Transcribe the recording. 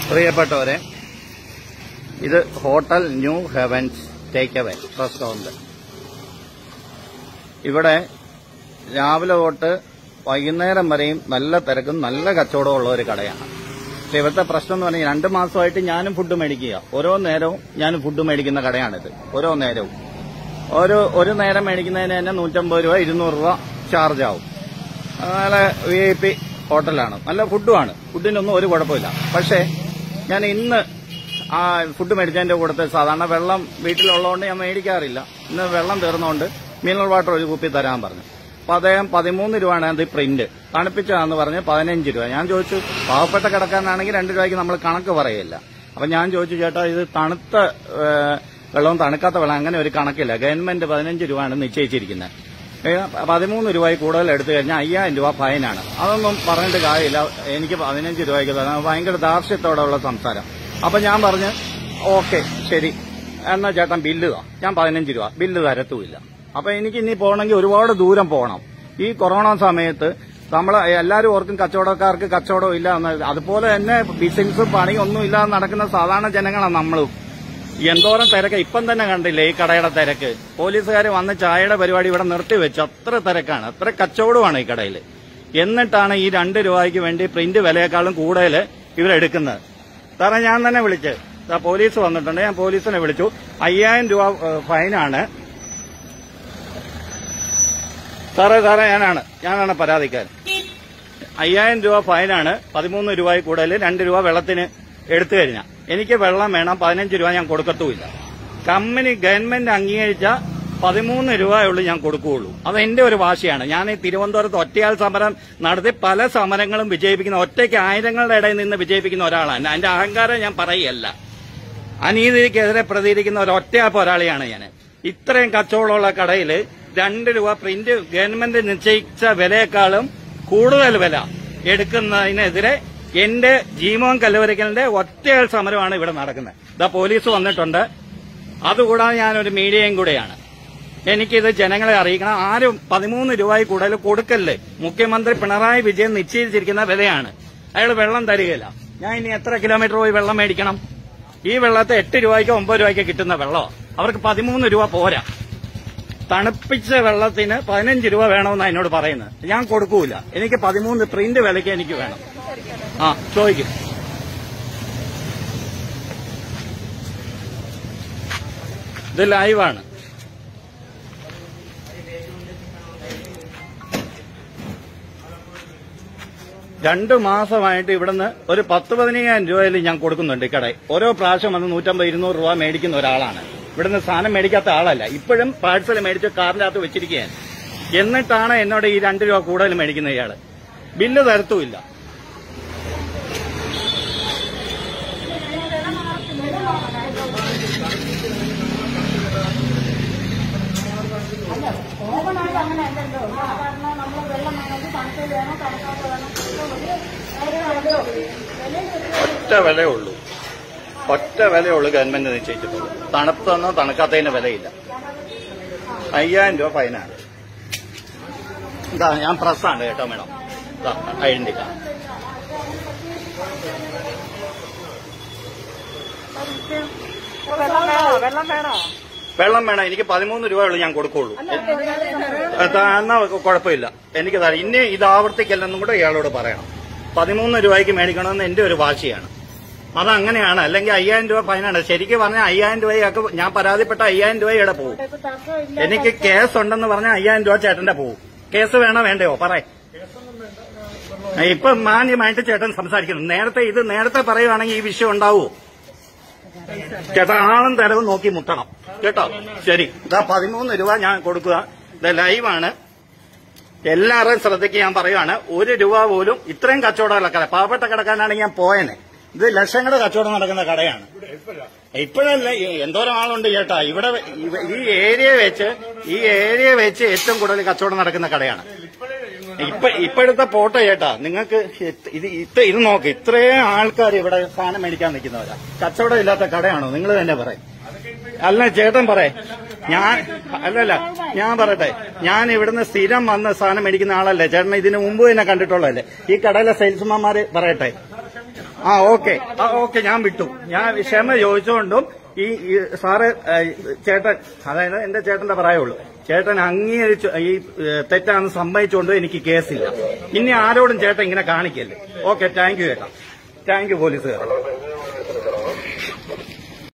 പ്രിയപ്പെട്ടവരെ ഇത് hotel new heavens take away restaurant ഇവിടെ രാവിലെ തൊട്ട് വൈകുന്നേരം വരെയും നല്ല തിരക്കും നല്ല കച്ചവടവും ഉള്ള ഒരു കടയാണ് പക്ഷെ ഇവിടുത്തെ പ്രശ്നം എന്ന് പറഞ്ഞാൽ രണ്ട് മാസമായിട്ട് ഞാനും ഫുഡ് മേടിക്കുക ഓരോ നേരവും ഞാനും ഫുഡ് മേടിക്കുന്ന കടയാണിത് ഓരോ നേരവും ഒരു ഒരു നേരം മേടിക്കുന്നതിന് തന്നെ നൂറ്റമ്പത് രൂപ ഇരുന്നൂറ് രൂപ ചാർജ് ആവും നല്ല വി ഐ പി ഹോട്ടലാണ് നല്ല ഫുഡുമാണ് ഫുഡിനൊന്നും ഒരു കുഴപ്പമില്ല പക്ഷേ ഞാൻ ഇന്ന് ആ ഫുഡ് മേടിച്ചതിന്റെ കൂടത്തിൽ സാധാരണ വെള്ളം വീട്ടിലുള്ളതുകൊണ്ട് ഞാൻ മേടിക്കാറില്ല ഇന്ന് വെള്ളം തീർന്നുകൊണ്ട് മിനറൽ വാട്ടർ ഒരു കുപ്പി തരാൻ പറഞ്ഞു അപ്പൊ അദ്ദേഹം പതിമൂന്ന് രൂപയാണ് അത് പ്രിന്റ് തണുപ്പിച്ചതാന്ന് പറഞ്ഞ് പതിനഞ്ച് രൂപ ഞാൻ ചോദിച്ചു പാവപ്പെട്ട കിടക്കാനാണെങ്കിൽ രണ്ട് രൂപയ്ക്ക് നമ്മൾ കണക്ക് പറയില്ല അപ്പൊ ഞാൻ ചോദിച്ചു ചേട്ടാ ഇത് തണുത്ത ഏ, വെള്ളവും തണുക്കാത്ത വെള്ളം അങ്ങനെ ഒരു കണക്കില്ല ഗവൺമെന്റ് പതിനഞ്ച് രൂപയാണ് നിശ്ചയിച്ചിരിക്കുന്നത് ഏ, പതിമൂന്ന് രൂപയിൽ കൂടുതൽ എടുത്തു കഴിഞ്ഞാൽ അയ്യായിരം രൂപ ഫൈനാണ് അതൊന്നും പറഞ്ഞിട്ട് കാര്യമില്ല എനിക്ക് പതിനഞ്ച് രൂപയ്ക്ക് തരാം ഭയങ്കര ദാർഷ്ട്യത്തോടെയുള്ള സംസാരം അപ്പൊ ഞാൻ പറഞ്ഞ് ഓക്കെ ശരി എന്നാ ചേട്ടൻ ബില്ല് താ ഞാൻ പതിനഞ്ച് രൂപ ബില്ല് തരത്തുമില്ല അപ്പൊ എനിക്ക് ഇനി പോകണമെങ്കിൽ ഒരുപാട് ദൂരം പോകണം ഈ കൊറോണ സമയത്ത് നമ്മൾ എല്ലാവരും ഓർക്കും കച്ചവടക്കാർക്ക് കച്ചവടം ഇല്ല എന്ന് അതുപോലെ തന്നെ ബിസിനസ് പണി ഒന്നും ഇല്ലാതെ നടക്കുന്ന സാധാരണ ജനങ്ങളാണ് നമ്മളും എന്തോരം തിരക്ക് ഇപ്പം തന്നെ കണ്ടില്ലേ ഈ കടയുടെ തിരക്ക് പോലീസുകാർ വന്ന് ചായയുടെ പരിപാടി ഇവിടെ നിർത്തിവെച്ചു അത്ര തിരക്കാണ് അത്ര കച്ചവടമാണ് ഈ കടയിൽ എന്നിട്ടാണ് ഈ രണ്ട് രൂപയ്ക്ക് വേണ്ടി പ്രിന്റ് വിലയേക്കാളും കൂടുതൽ ഇവരെടുക്കുന്നത് സാറേ ഞാൻ തന്നെ വിളിച്ച് ദാ പോലീസ് വന്നിട്ടുണ്ട് ഞാൻ പോലീസിനെ വിളിച്ചു അയ്യായിരം രൂപ ഏഹ്, ഫൈനാണ് സാറേ സാറേ ഞാനാണ് ഞാനാണ് പരാതിക്കാരൻ അയ്യായിരം രൂപ ഫൈനാണ് പതിമൂന്ന് രൂപയിൽ കൂടുതൽ രണ്ട് രൂപ വെള്ളത്തിന് എടുത്തു കഴിഞ്ഞാൽ എനിക്ക് വെള്ളം വേണം പതിനഞ്ച് രൂപ ഞാൻ കൊടുക്കത്തുമില്ല കമ്പനി ഗവൺമെന്റ് അംഗീകരിച്ച പതിമൂന്ന് രൂപയുള്ളൂ ഞാൻ കൊടുക്കുകയുള്ളൂ അത് എന്റെ ഒരു വാശിയാണ് ഞാൻ ഈ തിരുവനന്തപുരത്ത് ഒറ്റയാൾ സമരം നടത്തി പല സമരങ്ങളും വിജയിപ്പിക്കുന്ന ഒറ്റയ്ക്ക് ആയിരങ്ങളുടെ ഇടയിൽ നിന്ന് വിജയിപ്പിക്കുന്ന ഒരാളാണ് എന്റെ അഹങ്കാരം ഞാൻ പറയുകയല്ല അനീതിക്കെതിരെ പ്രതികരിക്കുന്ന ഒരു ഒറ്റ പോരാളിയാണ് ഞാൻ ഇത്രയും കച്ചവടമുള്ള കടയിൽ രണ്ട് രൂപ പ്രിന്റ് ഗവൺമെന്റ് നിശ്ചയിച്ച വിലയെക്കാളും കൂടുതൽ വില എടുക്കുന്നതിനെതിരെ എന്റെ ജീമോൻ കല്ലുവരക്കലിന്റെ ഒറ്റയാൾ സമരമാണ് ഇവിടെ നടക്കുന്നത് ഇതാ പോലീസ് വന്നിട്ടുണ്ട് അതുകൂടാതെ ഞാനൊരു മീഡിയയും കൂടെയാണ് എനിക്കിത് ജനങ്ങളെ അറിയിക്കണം ആരും പതിമൂന്ന് രൂപയിൽ കൂടുതൽ കൊടുക്കല്ലേ മുഖ്യമന്ത്രി പിണറായി വിജയൻ നിശ്ചയിച്ചിരിക്കുന്ന വിലയാണ് അയാൾ വെള്ളം തരികയില്ല ഞാൻ ഇനി എത്ര കിലോമീറ്റർ പോയി വെള്ളം മേടിക്കണം ഈ വെള്ളത്തെ എട്ട് രൂപയ്ക്കോ ഒമ്പത് രൂപയ്ക്കോ കിട്ടുന്ന വെള്ളം അവർക്ക് പതിമൂന്ന് രൂപ പോരാ തണുപ്പിച്ച വെള്ളത്തിന് പതിനഞ്ച് രൂപ വേണമെന്നാണ് എന്നോട് പറയുന്നത് ഞാൻ കൊടുക്കൂല എനിക്ക് പതിമൂന്ന് പ്രിന്റ് വിലയ്ക്ക് എനിക്ക് വേണം ആ ചോദിക്കും ഇത് ലൈവാണ് രണ്ടു മാസമായിട്ട് ഇവിടുന്ന് ഒരു പത്ത് പതിനയ്യായിരം രൂപയിൽ ഞാൻ കൊടുക്കുന്നുണ്ട് ഈ കടയിൽ ഓരോ പ്രാവശ്യം വന്ന് നൂറ്റമ്പത് ഇരുന്നൂറ് രൂപ മേടിക്കുന്ന ഒരാളാണ് ഇവിടുന്ന് സാധനം മേടിക്കാത്ത ആളല്ല ഇപ്പോഴും പാഴ്സൽ മേടിച്ച് കാറിന്റെ അകത്ത് വെച്ചിരിക്കുകയാണ് എന്നിട്ടാണ് എന്നോട് ഈ രണ്ട് രൂപ കൂടുതൽ മേടിക്കുന്ന ഇയാള് ബില്ല് തരത്തുമില്ല ഓവനായിട്ട് അങ്ങനെ അല്ലല്ലോ സാധാരണ നമ്മൾ വെള്ളം വേണമെങ്കിൽ തണുത്തത് വേണം തണുക്കാത്ത വേണം ഒരു കാര്യമല്ലോ ഒറ്റ വിലയേ ഉള്ളൂ ഒറ്റ വിലയേ ഉള്ളൂ ഗവൺമെന്റ് നിശ്ചയിച്ചിട്ടുള്ളൂ തണുപ്പെന്നോ തണുക്കാത്തതിന് വിലയില്ല അയ്യായിരം രൂപ ഫൈനാണ് ഇതാ ഞാൻ പ്രസ്സാണ് കേട്ടോ മേഡം ഇതാ ഐഡന്റി കാർഡ് വെള്ളം വേണോ വെള്ളം വേണോ വെള്ളം വേണം എനിക്ക് പതിമൂന്ന് രൂപയുള്ളൂ ഞാൻ കൊടുക്കുള്ളൂ താ- എന്നാ കുഴപ്പമില്ല എനിക്ക് തരാം ഇനി ഇത് ആവർത്തിക്കല്ലെന്നും കൂടെ ഇയാളോട് പറയണം പതിമൂന്ന് രൂപയ്ക്ക് മേടിക്കണമെന്ന് എന്റെ ഒരു വാശിയാണ് അതങ്ങനെയാണ് അല്ലെങ്കിൽ അയ്യായിരം രൂപ ഫൈനാണ് ശരിക്കും പറഞ്ഞാൽ അയ്യായിരം രൂപയൊക്കെ ഞാൻ പരാതിപ്പെട്ട അയ്യായിരം രൂപയുടെ പോകും ഇപ്പൊ തർക്കം ഇല്ല എനിക്ക് കേസ് ഉണ്ടെന്ന് പറഞ്ഞാൽ അയ്യായിരം രൂപ ചേട്ടന്റെ പോകും കേസ് വേണോ വേണ്ടയോ പറ ഇപ്പൊ മാന്യമായിട്ട് ചേട്ടൻ സംസാരിക്കുന്നു നേരത്തെ ഇത് നേരത്തെ പറയുവാണെങ്കിൽ ഈ വിഷയം ഉണ്ടാവുമോ ചേട്ടാ ആളും തരവും നോക്കി മുട്ടണം കേട്ടോ ശരി ഇതാ പതിമൂന്ന് രൂപ ഞാൻ കൊടുക്കുക ഇത് ലൈവാണ് എല്ലാവരുടെയും ശ്രദ്ധയ്ക്ക് ഞാൻ പറയുവാണ് ഒരു രൂപ പോലും ഇത്രയും കച്ചവടമുള്ള കട പാവപ്പെട്ട കടക്കാരനാണെങ്കിൽ ഞാൻ പോയനെ ഇത് ലക്ഷങ്ങളുടെ കച്ചവടം നടക്കുന്ന കടയാണ് ഇപ്പോഴല്ല ഈ എന്തോരം ആളുണ്ട് ചേട്ടാ ഇവിടെ ഇവ- ഈ ഏരിയ വെച്ച് ഈ ഏരിയ വെച്ച് ഏറ്റവും കൂടുതൽ കച്ചവടം നടക്കുന്ന കടയാണ് ഇപ്പൊ ഇപ്പോഴത്തെ പോട്ടെ ചേട്ടാ നിങ്ങൾക്ക് ഇത് ഇത് ഇത് ഇത് നോക്ക് ഇത്രയും ആൾക്കാർ ഇവിടെ സാധനം മേടിക്കാൻ നിൽക്കുന്നവരാ കച്ചവടം ഇല്ലാത്ത കടയാണോ നിങ്ങൾ തന്നെ പറയും അല്ല ചേട്ടൻ പറയേ ഞാൻ അല്ലല്ല ഞാൻ പറയട്ടെ ഞാൻ ഇവിടുന്ന് സ്ഥിരം വന്ന് സാധനം മേടിക്കുന്ന ആളല്ലേ ചേട്ടൻ ഇതിനു മുമ്പ് തന്നെ കണ്ടിട്ടുള്ളതല്ലേ ഈ കടയിലെ സെയിൽസ്മാൻമാര് പറയട്ടെ ആ ഓക്കെ ആ ഓക്കെ ഞാൻ വിട്ടു ഞാൻ ക്ഷമ ചോദിച്ചുകൊണ്ടും ഈ ഈ സാറ് ഏ, ചേട്ടൻ അതായത് എന്റെ ചേട്ടന്റെ പറയുള്ളൂ ചേട്ടൻ അംഗീകരിച്ചു ഈ ഏ, തെറ്റാണെന്ന് സമ്മതിച്ചുകൊണ്ട് എനിക്ക് കേസില്ല ഇനി ആരോടും ചേട്ടൻ ഇങ്ങനെ കാണിക്കല്ലേ ഓക്കെ താങ്ക് യു ചേട്ടാ താങ്ക് യു പോലീസുകാർ